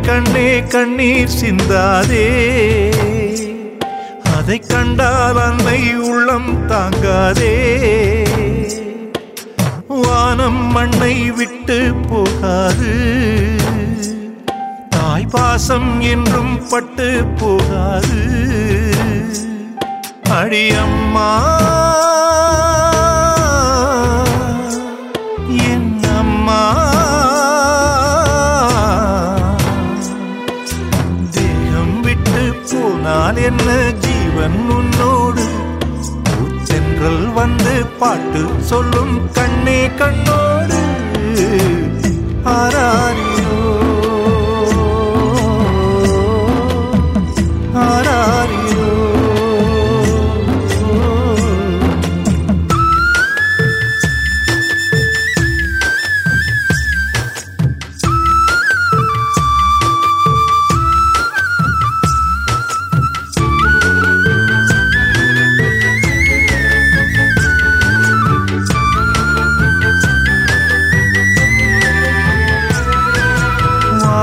கண்ணே கண்ணீர் சிந்தாதே அதை கண்டால் அன்னை உள்ளம் தாங்காதே வானம் மண்ணை விட்டு போகாது தாய் பாசம் என்றும் பட்டு போகாது அடியம்மா என் அம்மா தேகம் விட்டு போனால் என்ன ஜீவன் உன்னோடு பூச்சென்றல் வந்து பாட்டு சொல்லும் கண்ணே கண்ணோடு ஆராரிரோ ஆராரிரோ வா,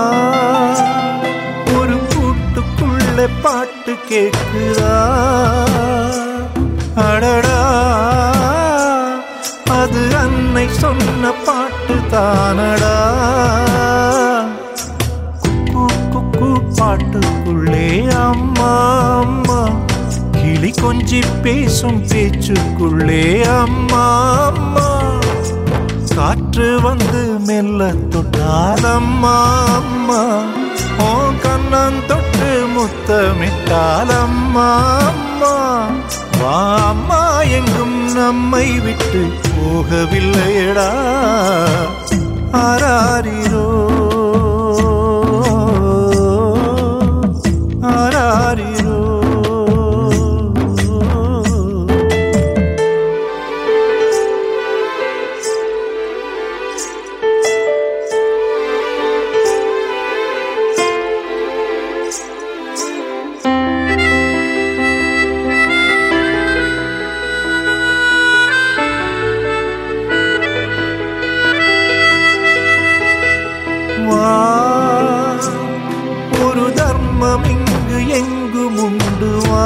ஒரு கூட்டுக்குள்ள பாட்டு கேட்குதா அடடா அது அன்னை சொன்ன பாட்டு தானடா குக்கு குக்கு பாட்டுக்குள்ளே அம்மா அம்மா கிளி கொஞ்சி பேசும் பேச்சுக்குள்ளே அம்மா அம்மா காற்று வந்து மெல்ல தொட்டால் அம்மா அம்மா ஓ கண்ணன் தொட்டு முத்தமிட்டால் அம்மா அம்மா வா அம்மா எங்கும் நம்மை விட்டு போகவில்லையடா ஆராரிரோ ஆராரிரோ வா ஒரு தர்மம் இங்கு எங்கும் உண்டு வா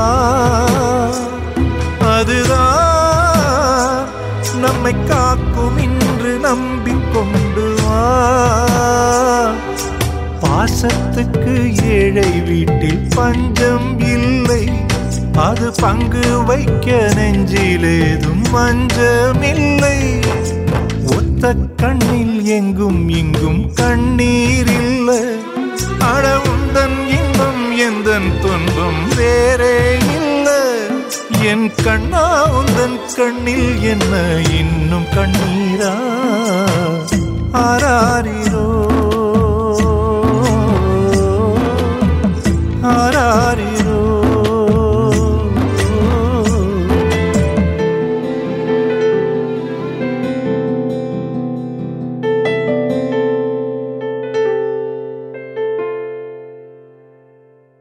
அதுதான் நம்மை காக்கும் இன்று நம்பிக்கொண்டு வா பாசத்துக்கு ஏழை வீட்டில் பஞ்சம் இல்லை அது பங்கு வைக்க நெஞ்சிலேதும் மஞ்சமில்லை ஒத்த கண்ணில் எங்கும் இங்கும் கண்ணீர் இல்ல அட உந்தன் இன்பம் எந்தன் துன்பம் வேறே இல்ல என் கண்ணா உந்தன் கண்ணில் என்ன இன்னும் கண்ணீரா